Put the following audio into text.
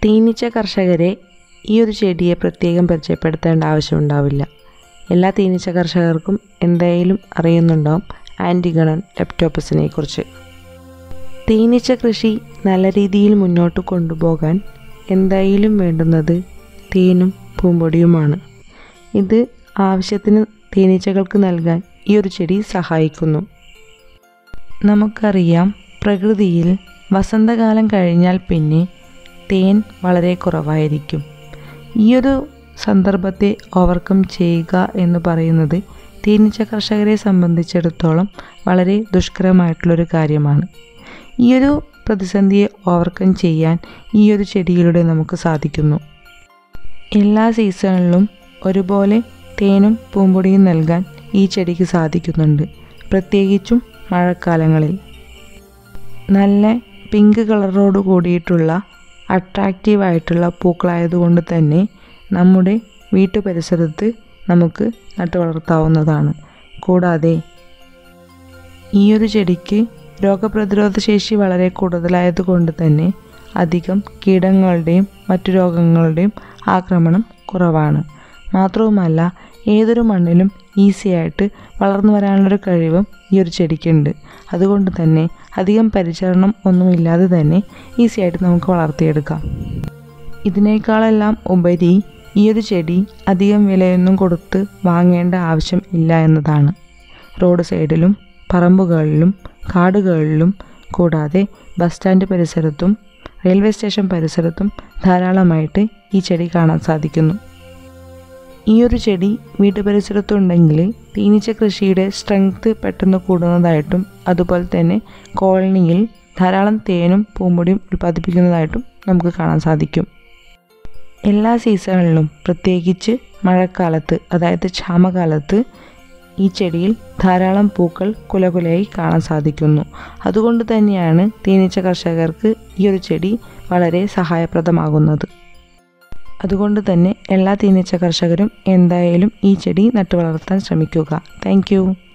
തേനീച്ച കർഷകരെ ഈ ഒരു ചെടിയെ പ്രത്യേകം പരിചയപ്പെടുത്തേണ്ട ആവശ്യമുണ്ടാവില്ല എല്ലാ തേനീച്ച കർഷകർക്കും എന്തായാലും അറിയുന്നുണ്ടാവും ആൻറ്റിഗണൺ ലെപ്റ്റോപ്പസിനെ കുറിച്ച് തേനീച്ച കൃഷി നല്ല രീതിയിൽ മുന്നോട്ട് കൊണ്ടുപോകാൻ എന്തായാലും വേണ്ടുന്നത് തേനും പൂമ്പൊടിയുമാണ് ഇത് ആവശ്യത്തിന് തേനീച്ചകൾക്ക് നൽകാൻ ഈ ഒരു ചെടി സഹായിക്കുന്നു നമുക്കറിയാം പ്രകൃതിയിൽ വസന്തകാലം കഴിഞ്ഞാൽ പിന്നെ തേൻ വളരെ കുറവായിരിക്കും ഈയൊരു സന്ദർഭത്തെ ഓവർകം ചെയ്യുക എന്ന് പറയുന്നത് തേനീച്ച കർഷകരെ സംബന്ധിച്ചിടത്തോളം വളരെ ദുഷ്കരമായിട്ടുള്ളൊരു കാര്യമാണ് ഈയൊരു പ്രതിസന്ധിയെ ഓവർകം ചെയ്യാൻ ഈ ഒരു ചെടിയിലൂടെ നമുക്ക് സാധിക്കുന്നു എല്ലാ സീസണിലും ഒരുപോലെ തേനും പൂമ്പൊടിയും നൽകാൻ ഈ ചെടിക്ക് സാധിക്കുന്നുണ്ട് പ്രത്യേകിച്ചും മഴക്കാലങ്ങളിൽ നല്ല പിങ്ക് കളറോട് കൂടിയിട്ടുള്ള അട്രാക്റ്റീവ് ആയിട്ടുള്ള പൂക്കളായതുകൊണ്ട് തന്നെ നമ്മുടെ വീട്ടുപരിസരത്ത് നമുക്ക് നട്ടു വളർത്താവുന്നതാണ് കൂടാതെ ഈ ഒരു ചെടിക്ക് രോഗപ്രതിരോധ ശേഷി വളരെ കൂടുതലായതുകൊണ്ട് തന്നെ അധികം കീടങ്ങളുടെയും മറ്റു രോഗങ്ങളുടെയും ആക്രമണം കുറവാണ് മാത്രവുമല്ല ഏതൊരു മണ്ണിലും ഈസി ആയിട്ട് വളർന്നു വരാനുള്ളൊരു കഴിവും ഈ ഒരു ചെടിക്കുണ്ട് അതുകൊണ്ട് തന്നെ അധികം പരിചരണം ഒന്നുമില്ലാതെ തന്നെ ഈസി ആയിട്ട് നമുക്ക് വളർത്തിയെടുക്കാം ഇതിനേക്കാളെല്ലാം ഉപരി ഈ ഒരു ചെടി അധികം വിലയൊന്നും കൊടുത്ത് വാങ്ങേണ്ട ആവശ്യം ഇല്ല എന്നതാണ് റോഡ് സൈഡിലും പറമ്പുകളിലും കാടുകളിലും കൂടാതെ ബസ് സ്റ്റാൻഡ് പരിസരത്തും റെയിൽവേ സ്റ്റേഷൻ പരിസരത്തും ധാരാളമായിട്ട് ഈ ചെടി കാണാൻ സാധിക്കുന്നു ഈ ഒരു ചെടി വീട്ടുപരിസരത്തുണ്ടെങ്കിൽ തേനീച്ച കൃഷിയുടെ സ്ട്രെങ്ത് പെട്ടെന്ന് കൂടുന്നതായിട്ടും അതുപോലെ തന്നെ കോളനിയിൽ ധാരാളം തേനും പൂമ്പൊടിയും ഉൽപ്പാദിപ്പിക്കുന്നതായിട്ടും നമുക്ക് കാണാൻ സാധിക്കും എല്ലാ സീസണിലും പ്രത്യേകിച്ച് മഴക്കാലത്ത് അതായത് ക്ഷാമകാലത്ത് ഈ ചെടിയിൽ ധാരാളം പൂക്കൾ കുലകുലയായി കാണാൻ സാധിക്കുന്നു അതുകൊണ്ട് തന്നെയാണ് തേനീച്ച കർഷകർക്ക് ഈ ഒരു ചെടി വളരെ സഹായപ്രദമാകുന്നത് അതുകൊണ്ട് തന്നെ എല്ലാ തേനീച്ച കർഷകരും എന്തായാലും ഈ ചെടി നട്ടു വളർത്താൻ ശ്രമിക്കുക താങ്ക്